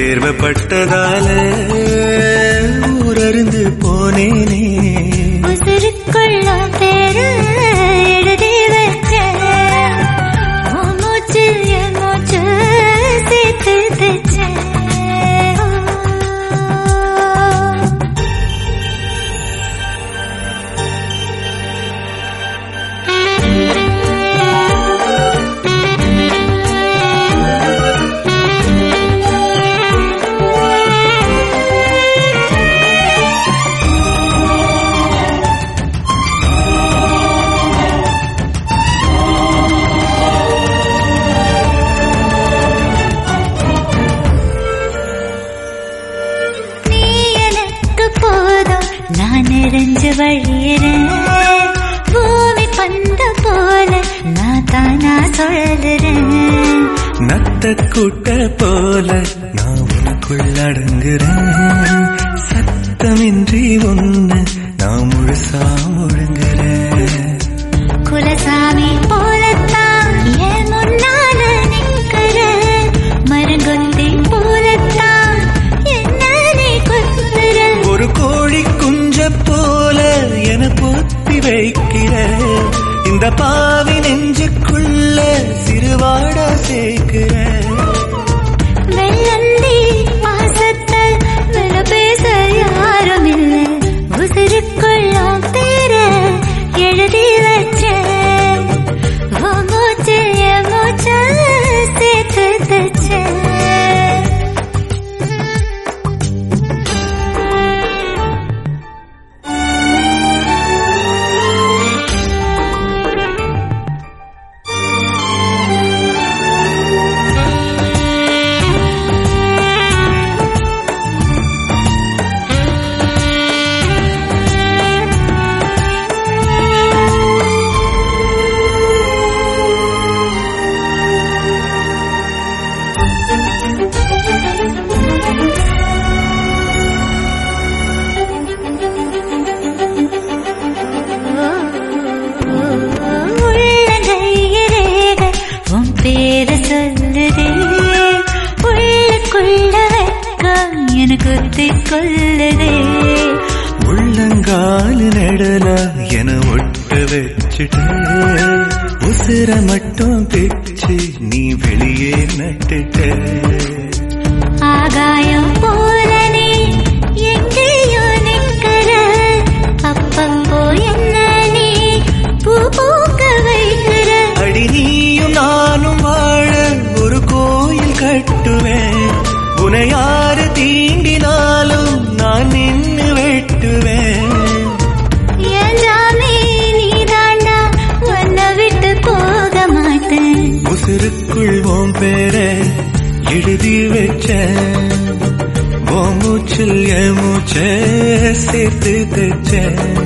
தேர்வப்பட்டதால ஊரறிந்து போனேனே உசுருக்குள்ள பேரு எழுதி வச்ச உன் மூச்சு என் மூச்சு சேர்த்து தச்ச நீ எனக்கு போதும் நான் நிறைஞ்சு வழியிறேன் பூமி பந்த போல நான் தானா சொல்லுறேன் நத்த கூட்ட போல நான் உனக்குள் அடங்குறேன் சத்தமின்றி ஒண்ணு நான் முழுசா முழுங்குறேன் குலசாமி போலத்தான் என் முன்னால நிக்கிற மரங்கொத்தி போலத்தான் என்ன நீ கொத்துற ஒரு கோழி குஞ்ச போல என பொத்தி வைக்கிற இந்த பாவி நெஞ்சுக்குள்ள சிறுவாடா சேர்க்கிற வெள்ளந்தி பாசத்தை வெல பேச யாரும் இல்லை உசிருக்குள்ளும் பேர எழுதி வச்ச உன் மூச்சு என் மூச்சு சேர்த்து தச்ச உள்ளங்கையிலேக உன் பேர சொல்லுதே உள்ளுக்குள்ள வெக்கம் எனக்கு ஒத்திக் கொள்ளுதே உள்ளங்கால் நெடல என ஒட்ட வச்சுட்ட உசுர மட்டும் பிச்சு நீ வெளியே நட்டுட்ட ஆகாயம் போல நீ எங்கேயோ நிக்கிற அப்பப்போ என்ன நீ பூ பூக்க வைக்கிற அடி நீயும் நானும் வாழ ஒரு கோயில் கட்டுவேன் உன்னை யாரு தீண்டினாலும் நான் நின்னு வெட்டுவேன் எல்லாமே நீதாண்டா உன்னை விட்டு போக மாட்டேன் உசுருக்குள் உன் பேர எழுதி வச்சேன் உன் மூச்சில் என் மூச்ச சேர்த்து தச்சேன்